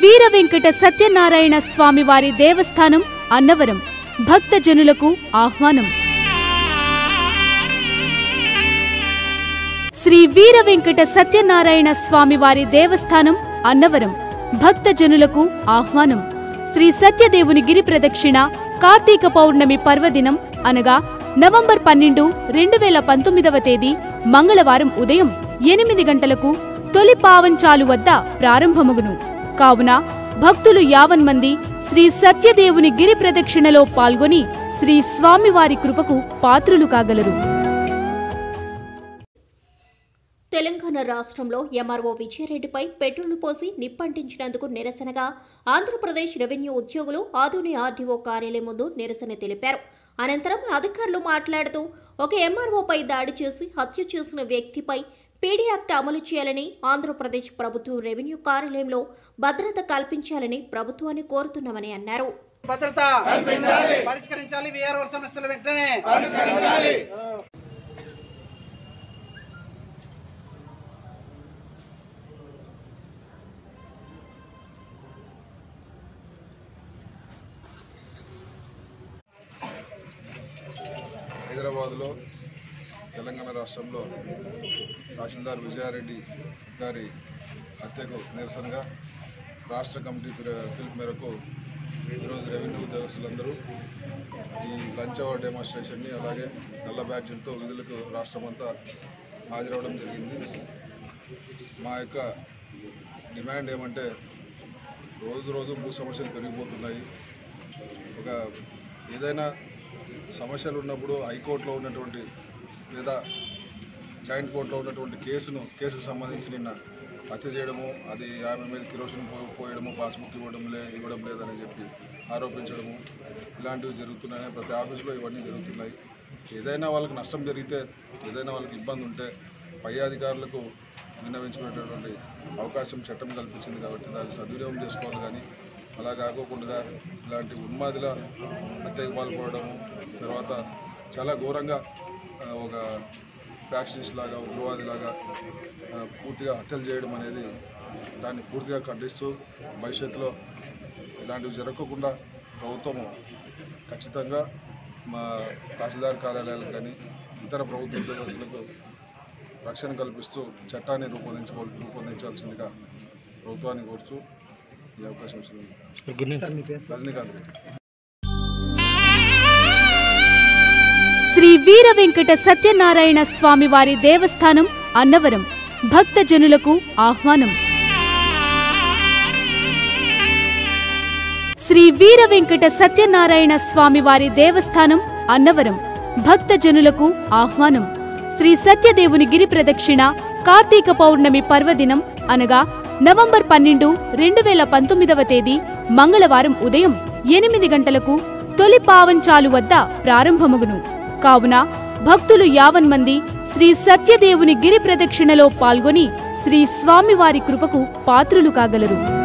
వీర వెంకట సత్యనారాయణ స్వామి వారి దేవస్థానం అన్నవరం భక్తజనులకు ఆహ్వానం శ్రీ వీర వెంకట సత్యనారాయణ స్వామి వారి దేవస్థానం అన్నవరం భక్తజనులకు ఆహ్వానం శ్రీ సత్యదేవుని గిరి ప్రదక్షిణ కార్తీక పౌర్ణమి పర్వదినం అనగా నవంబర్ పన్నెండు రెండు వేల పంతొమ్మిదవ తేదీ మంగళవారం ఉదయం ఎనిమిది గంటలకు తొలి పావంచాలు వద్ద ప్రారంభమగును కావున భక్తులు యావన్ మంది శ్రీ సత్యదేవుని గిరి ప్రదక్షిణలో పాల్గొని శ్రీ స్వామివారి కృపకు పాత్రులు కాగలరు తెలంగాణ రాష్ట్రంలో ఎంఆర్ఓ విజయరెడ్డిపై పెట్రోల్ పోసి నిప్పంటించినందుకు నిరసనగా ఆంధ్రప్రదేశ్ రెవెన్యూ ఉద్యోగులు ఆధుని ఆర్డీఓ కార్యాలయం ముందు నిరసన తెలిపారు అనంతరం అధికారులు మాట్లాడుతూ ఒక ఎంఆర్ఓపై దాడి చేసి హత్య చేసిన వ్యక్తిపై పీడీ యాక్ట్ అమలు చేయాలని ఆంధ్రప్రదేశ్ ప్రభుత్వం రెవెన్యూ కార్యాలయంలో భద్రత కల్పించాలని ప్రభుత్వాన్ని కోరుతున్నామని అన్నారు భద్రత పరిష్కరించాలి విఆర్ఓ సమస్యలు వెంటనే హైదరాబాద్లో తెలంగాణ రాష్ట్రంలో తహసీల్దార్ విజయారెడ్డి గారి హత్యకు నిరసనగా రాష్ట్ర కమిటీ పిర- పిలుపు మేరకు ఈరోజు రెవెన్యూ ఉద్యోగస్తులందరూ ఈ లంచ్ అవర్ డెమాన్స్ట్రేషన్ని అలాగే నల్ల బ్యాడ్జీలతో విధులకు రాష్ట్రమంతా హాజరవడం జరిగింది మా యొక్క డిమాండ్ ఏమంటే రోజు రోజు భూ సమస్యలు పెరిగిపోతున్నాయి ఒక ఏదైనా సమస్యలు ఉన్నప్పుడు హైకోర్టులో ఉన్నటువంటి లేదా జాయింట్ కోర్టులో ఉన్నటువంటి కేసును కేసుకు సంబంధించి నిన్న హత్య చేయడము అది ఆమె మీద కిరోసిన్ పో- పోయడము పాస్బుక్ ఇవ్వడం లే ఇవ్వడం లేదని చెప్పి ఆరోపించడము ఇలాంటివి జరుగుతున్నాయి ప్రతి ఆఫీసులో ఇవన్నీ జరుగుతున్నాయి ఏదైనా వాళ్ళకి నష్టం జరిగితే ఏదైనా వాళ్ళకి ఇబ్బంది ఉంటే పై అధికారులకు విన్నవించుకునేటటువంటి అవకాశం చట్టం కల్పించింది కాబట్టి దాన్ని సద్వినియోగం చేసుకోవాలి కానీ అలా కాకోకుండా ఇలాంటి ఉన్మాదిల హత్యకు పాల్పడము తర్వాత చాలా ఘోరంగా ఆ, ఒక ఫ్యాక్షనిస్ట్ లాగా ఉగ్రవాదిలాగా ఆ, పూర్తిగా హత్యలు చేయడం అనేది దాన్ని పూర్తిగా ఖండిస్తూ భవిష్యత్తులో ఇలాంటివి జరగకుండా ప్రభుత్వము ఖచ్చితంగా మా తహసీల్దార్ కార్యాలయాలకు కానీ ఇతర ప్రభుత్వ ఉద్యోగస్తులకు రక్షణ కల్పిస్తూ చట్టాన్ని రూపొందించుకో రూపొందించాల్సిందిగా ప్రభుత్వాన్ని కోరుతూ ఈ అవకాశం ఇచ్చినందుకు రజనీకాంత్ శ్రీ వీర వెంకట సత్యనారాయణ స్వామి వారి దేవస్థానం అన్నవరం భక్తజనులకు ఆహ్వానం శ్రీ వీర వెంకట సత్యనారాయణ స్వామి వారి దేవస్థానం అన్నవరం భక్తజనులకు ఆహ్వానం శ్రీ సత్యదేవుని గిరి ప్రదక్షిణ కార్తీక పౌర్ణమి పర్వదినం అనగా నవంబర్ పన్నెండు రెండు వేల పంతొమ్మిదవ తేదీ మంగళవారం ఉదయం ఎనిమిది గంటలకు తొలి పావంచాలు వద్ద ప్రారంభమగును కావున భక్తులు యావన్ మంది శ్రీ సత్యదేవుని గిరి ప్రదక్షిణలో పాల్గొని శ్రీ స్వామివారి కృపకు పాత్రులు కాగలరు